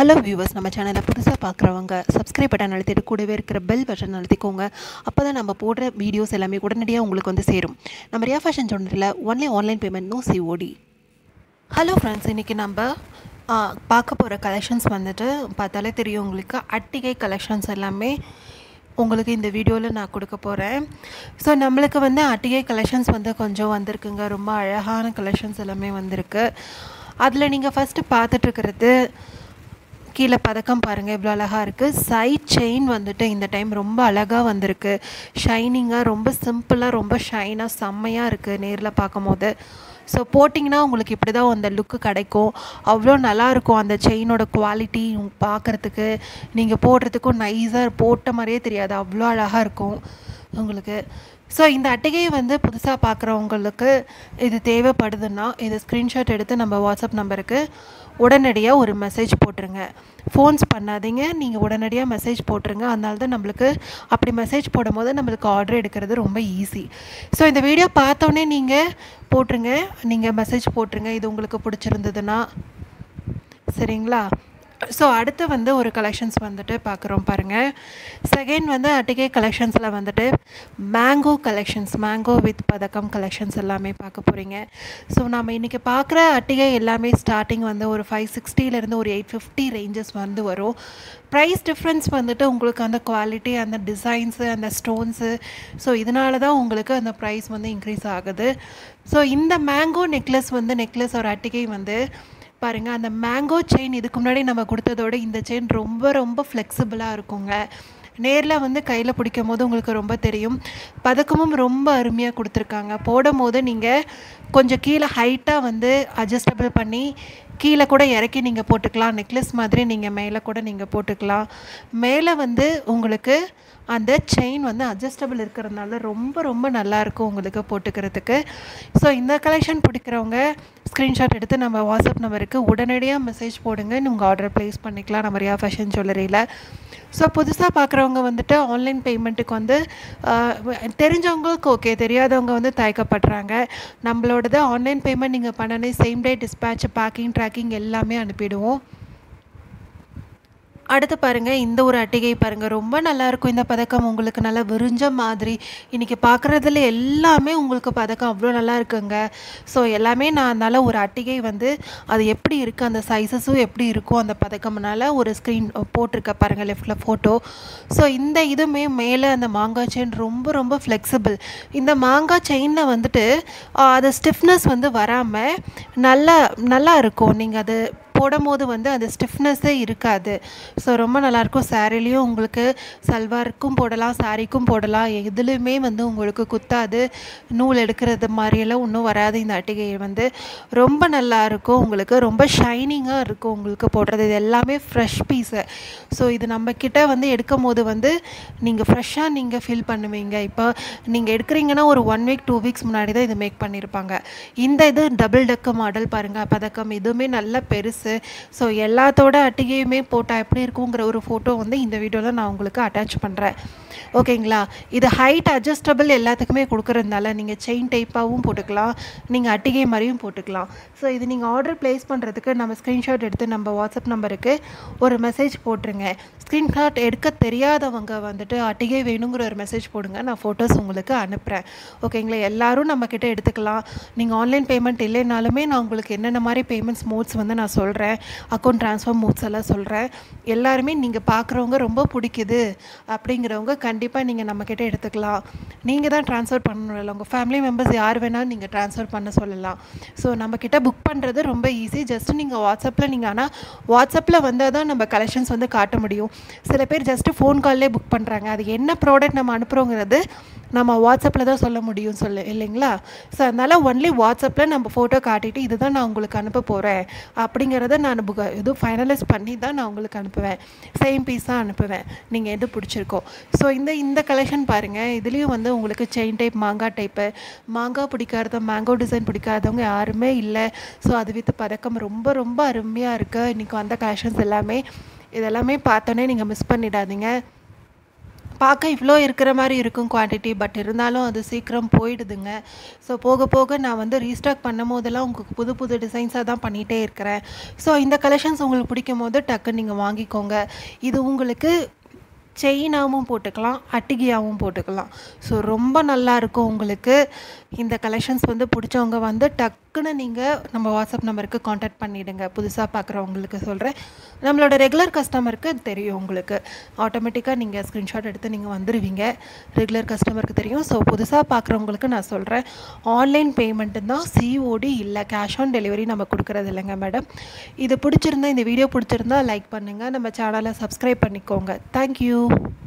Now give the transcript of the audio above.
hello viewers நம்ம சேனலை புதுசாக பார்க்குறவங்க சப்ஸ்கிரைப் பட்டன் அழுத்திட்டு கூடவே இருக்கிற பெல் பட்டன் அழுத்திக்கோங்க அப்போ தான் நம்ம போடுற வீடியோஸ் எல்லாமே உடனடியாக உங்களுக்கு வந்து சேரும் நம்ம ரியா ஃபேஷன் சொன்னதில் only online payment no COD hello friends இன்றைக்கி நம்ம ஆ, பார்க்க போகிற கலெக்ஷன்ஸ் வந்துட்டு பார்த்தாலே தெரியும் உங்களுக்கு அட்டிகை கலெக்ஷன்ஸ் எல்லாமே உங்களுக்கு இந்த வீடியோவில் நான் கொடுக்க போகிறேன் ஸோ நம்மளுக்கு வந்து அட்டிகை கலெக்ஷன்ஸ் வந்து கொஞ்சம் வந்திருக்குங்க ரொம்ப அழகான கலெக்ஷன்ஸ் எல்லாமே வந்திருக்கு அதில் நீங்கள் ஃபஸ்ட்டு பார்த்துட்ருக்கிறது கீழே பதக்கம் பாருங்கள் இவ்வளோ அழகாக இருக்குது சைட் செயின் வந்துட்டு இந்த டைம் ரொம்ப அழகாக வந்திருக்கு ஷைனிங்காக ரொம்ப சிம்பிளாக ரொம்ப ஷைனாக செம்மையாக இருக்குது நேரில் பார்க்கும்போது ஸோ போட்டிங்கன்னா உங்களுக்கு இப்படி தான் அந்த லுக்கு கிடைக்கும் அவ்வளோ நல்லாயிருக்கும் அந்த செயினோட குவாலிட்டி பார்க்குறதுக்கு நீங்கள் போடுறதுக்கும் நைஸாக போட்ட மாதிரியே தெரியாது அவ்வளோ அழகாக இருக்கும் உங்களுக்கு ஸோ இந்த அட்டையை வந்து புதுசாக பார்க்குறவங்களுக்கு இது தேவைப்படுதுன்னா இது ஸ்க்ரீன்ஷாட் எடுத்து நம்ம வாட்ஸ்அப் நம்பருக்கு உடனடியாக ஒரு மெசேஜ் போட்டுருங்க ஃபோன்ஸ் பண்ணாதீங்க நீங்கள் உடனடியாக மெசேஜ் போட்டுருங்க அதனால தான் நம்மளுக்கு அப்படி மெசேஜ் போடும்போது நம்மளுக்கு ஆர்டர் எடுக்கிறது ரொம்ப ஈஸி ஸோ இந்த வீடியோ பார்த்தோன்னே நீங்கள் போட்டுருங்க நீங்கள் மெசேஜ் போட்டுருங்க இது உங்களுக்கு பிடிச்சிருந்ததுன்னா சரிங்களா ஸோ அடுத்து வந்து ஒரு கலெக்ஷன்ஸ் வந்துட்டு பார்க்குறோம் பாருங்கள் செகண்ட் வந்து அட்டிகை கலெக்ஷன்ஸில் வந்துட்டு மேங்கோ கலெக்ஷன்ஸ் மேங்கோ வித் பதக்கம் கலெக்ஷன்ஸ் எல்லாமே பார்க்க போகிறீங்க ஸோ நம்ம இன்றைக்கி பார்க்குற அட்டிகை எல்லாமே ஸ்டார்டிங் வந்து ஒரு ஃபைவ் சிக்ஸ்டிலேருந்து ஒரு எயிட் ஃபிஃப்டி ரேஞ்சஸ் வந்து வரும் ப்ரைஸ் டிஃப்ரென்ஸ் வந்துட்டு உங்களுக்கு அந்த குவாலிட்டி அந்த டிசைன்ஸு அந்த ஸ்டோன்ஸு ஸோ இதனால தான் உங்களுக்கு அந்த ப்ரைஸ் வந்து இன்க்ரீஸ் ஆகுது ஸோ இந்த மேங்கோ நெக்லஸ் வந்து நெக்லஸ் ஒரு அட்டிகை வந்து பாருங்கள் அந்த மேங்கோ செயின் இதுக்கு முன்னாடி நம்ம கொடுத்ததோட இந்த செயின் ரொம்ப ரொம்ப ஃப்ளெக்சிபிளாக இருக்குங்க நேரில் வந்து கையில் பிடிக்கும் போது உங்களுக்கு ரொம்ப தெரியும் பதக்கமும் ரொம்ப அருமையாக கொடுத்துருக்காங்க போடும் போது நீங்கள் கொஞ்சம் கீழே ஹைட்டாக வந்து அட்ஜஸ்டபிள் பண்ணி கீழே கூட இறக்கி நீங்கள் போட்டுக்கலாம் நெக்லஸ் மாதிரி நீங்கள் மேலே கூட நீங்கள் போட்டுக்கலாம் மேலே வந்து உங்களுக்கு அந்த செயின் வந்து அட்ஜஸ்டபிள் இருக்கிறதுனால ரொம்ப ரொம்ப நல்லாயிருக்கும் உங்களுக்கு போட்டுக்கிறதுக்கு ஸோ இந்த கலெக்ஷன் பிடிக்கிறவங்க ஸ்க்ரீன்ஷாட் எடுத்து நம்ம வாட்ஸ்அப் நம்பருக்கு உடனடியாக மெசேஜ் போடுங்க உங்கள் ஆர்டர் ப்ளேஸ் பண்ணிக்கலாம் நம்ம ரியா ஃபேஷன் ஜுவல்லரியில் ஸோ புதுசாக பார்க்குறவங்க வந்துட்டு ஆன்லைன் பேமெண்ட்டுக்கு வந்து ஆஹ், தெரிஞ்சவங்களுக்கு ஓகே தெரியாதவங்க வந்து தயக்கப்படுறாங்க நம்மளோடது ஆன்லைன் பேமெண்ட் நீங்கள் பண்ணனே same day dispatch packing tracking எல்லாமே அனுப்பிடுவோம் அடுத்து பாருங்கள் இந்த ஒரு அட்டிகை பாருங்கள் ரொம்ப நல்லாயிருக்கும் இந்த பதக்கம் உங்களுக்கு நல்லா விரிஞ்ச மாதிரி இன்றைக்கி பார்க்குறதுல எல்லாமே உங்களுக்கு பதக்கம் அவ்வளோ நல்லா இருக்குங்க ஸோ எல்லாமே நான் அதனால் ஒரு அட்டிகை வந்து அது எப்படி இருக்குது அந்த சைஸஸும் எப்படி இருக்கும் அந்த பதக்கம்னால ஒரு ஸ்க்ரீன் போட்டிருக்க பாருங்கள் லெஃப்டில் ஃபோட்டோ ஸோ இந்த இதுவுமே மேலே அந்த மாங்காய் செயின் ரொம்ப ரொம்ப ஃப்ளெக்சிபிள் இந்த மாங்காய் செயினில் வந்துட்டு ஆ, அது ஸ்டிஃப்னஸ் வந்து வராமல் நல்லா நல்லா இருக்கும் நீங்கள் அது போடும்போது வந்து அந்த ஸ்டிஃப்னஸ்ஸே இருக்காது ஸோ ரொம்ப நல்லாயிருக்கும் சாரிலையும் உங்களுக்கு சல்வாருக்கும் போடலாம் சாரிக்கும் போடலாம் எதுலேயுமே வந்து உங்களுக்கு குத்தாது நூல் எடுக்கிறது மாதிரியெல்லாம் ஒன்றும் வராது இந்த அட்டிகை வந்து ரொம்ப நல்லா இருக்கும் உங்களுக்கு ரொம்ப ஷைனிங்காக இருக்கும் உங்களுக்கு போடுறது இது எல்லாமே ஃப்ரெஷ் பீஸு ஸோ இது நம்ம கிட்ட வந்து எடுக்கும் போது வந்து நீங்கள் ஃப்ரெஷ்ஷாக நீங்கள் ஃபீல் பண்ணுவீங்க இப்போ நீங்கள் எடுக்கிறீங்கன்னா ஒரு ஒன் வீக் டூ வீக்ஸ் முன்னாடி தான் இது மேக் பண்ணியிருப்பாங்க இந்த இது டபுள் டக்கு மாடல் பாருங்கள் பதக்கம் இதுவுமே நல்ல பெருசு ஸோ எல்லாத்தோட அட்டிகையுமே போட்டால் எப்படி இருக்குங்கிற ஒரு ஃபோட்டோ வந்து இந்த வீடியோவில் நான் உங்களுக்கு அட்டாச் பண்ணுறேன் ஓகேங்களா இது ஹைட் அட்ஜஸ்டபிள் எல்லாத்துக்குமே கொடுக்குறதுனால நீங்கள் செயின் டைப்பாகவும் போட்டுக்கலாம் நீங்கள் அட்டிகை மாதிரியும் போட்டுக்கலாம் ஸோ இது நீங்கள் ஆர்டர் ப்ளேஸ் பண்ணுறதுக்கு நம்ம ஸ்க்ரீன்ஷாட் எடுத்து நம்ம வாட்ஸ்அப் நம்பருக்கு ஒரு மெசேஜ் போட்டுருங்க ஸ்க்ரீன்ஷாட் எடுக்க தெரியாதவங்க வந்துட்டு அட்டிகை வேணுங்கிற ஒரு மெசேஜ் போடுங்க நான் ஃபோட்டோஸ் உங்களுக்கு அனுப்புகிறேன் ஓகேங்களா எல்லாரும் நம்மக்கிட்ட எடுத்துக்கலாம் நீங்கள் ஆன்லைன் பேமெண்ட் இல்லைனாலுமே நான் உங்களுக்கு என்னென்ன மாதிரி பேமெண்ட்ஸ் மோட்ஸ் வந்து நான் சொல்கிறேன் அக்கௌண்ட் ட்ரான்ஸ்ஃபர் மோட்ஸ் எல்லாம் சொல்கிறேன் எல்லாருமே நீங்கள் பார்க்குறவங்க ரொம்ப பிடிக்குது அப்படிங்கிறவங்க கண்டிப்பாக நீங்கள் நம்மக்கிட்ட எடுத்துக்கலாம் நீங்கள் தான் ட்ரான்ஸ்ஃபர் பண்ணணும் இல்லை உங்கள் ஃபேமிலி மெம்பர்ஸ் யார் வேணாலும் நீங்கள் ட்ரான்ஸ்ஃபர் பண்ண சொல்லலாம் ஸோ நம்மக்கிட்ட புக் பண்ணுறது ரொம்ப ஈஸி ஜஸ்ட் நீங்கள் வாட்ஸ்அப்பில் நீங்கள் ஆனால் வாட்ஸ்அப்பில் வந்தால் தான் நம்ம கலெக்ஷன்ஸ் வந்து காட்ட முடியும் சில பேர் ஜஸ்ட்டு ஃபோன் கால்லே புக் பண்ணுறாங்க அது என்ன ப்ராடக்ட் நம்ம அனுப்புகிறோங்கிறது நம்ம வாட்ஸ்அப்பில் தான் சொல்ல முடியும் சொல்ல இல்லைங்களா ஸோ அதனால் ஒன்லி வாட்ஸ்அப்பில் நம்ம ஃபோட்டோ காட்டிட்டு இதுதான் நான் உங்களுக்கு அனுப்ப போகிறேன் அப்படிங்கிறத நான் புக் இது ஃபைனலைஸ் பண்ணி தான் நான் உங்களுக்கு அனுப்புவேன் சேம் பீஸ் தான் அனுப்புவேன் நீங்கள் எது பிடிச்சிருக்கோ ஸோ இந்த இந்த கலெக்ஷன் பாருங்கள் இதுலேயும் வந்து உங்களுக்கு செயின் டைப் மாங்காய் டைப்பு மாங்காய் பிடிக்காத மேங்கோ டிசைன் பிடிக்காதவங்க யாருமே இல்லை ஸோ அது வித் பதக்கம் ரொம்ப ரொம்ப அருமையாக இருக்குது இன்றைக்கி வந்த கலெக்ஷன்ஸ் எல்லாமே இதெல்லாமே பார்த்தோன்னே நீங்கள் மிஸ் பண்ணிடாதீங்க பார்க்க இவ்வளோ இருக்கிற மாதிரி இருக்கும் குவான்டிட்டி பட் இருந்தாலும் அது சீக்கிரம் போயிடுதுங்க ஸோ போக போக நான் வந்து ரீஸ்டாக் பண்ணும் போதெல்லாம் உங்களுக்கு புது புது டிசைன்ஸாக தான் பண்ணிகிட்டே இருக்கிறேன் ஸோ இந்த கலெக்ஷன்ஸ் உங்களுக்கு பிடிக்கும் போது டக்குன்னு நீங்கள் வாங்கிக்கோங்க இது உங்களுக்கு செயினாகவும் போட்டுக்கலாம் அட்டிகையாகவும் போட்டுக்கலாம் ஸோ ரொம்ப நல்லா இருக்கும் உங்களுக்கு இந்த கலெக்ஷன்ஸ் வந்து பிடிச்சவங்க வந்து டக்குன்னு நீங்கள் நம்ம வாட்ஸ்அப் நம்பருக்கு காண்டாக்ட் பண்ணிவிடுங்க புதுசாக பார்க்குறவங்களுக்கு சொல்கிறேன் நம்மளோட ரெகுலர் கஸ்டமருக்கு தெரியும் உங்களுக்கு ஆட்டோமேட்டிக்காக நீங்கள் ஸ்க்ரீன்ஷாட் எடுத்து நீங்கள் வந்துடுவீங்க ரெகுலர் கஸ்டமருக்கு தெரியும் ஸோ புதுசாக பார்க்குறவங்களுக்கு நான் சொல்கிறேன் ஆன்லைன் பேமெண்ட்டு தான் சிஓடி இல்லை கேஷ் ஆன் டெலிவரி நம்ம கொடுக்குறது இல்லைங்க மேடம் இது பிடிச்சிருந்தா இந்த வீடியோ பிடிச்சிருந்தா லைக் பண்ணுங்கள் நம்ம சேனலை சப்ஸ்கிரைப் பண்ணிக்கோங்க தேங்க்யூ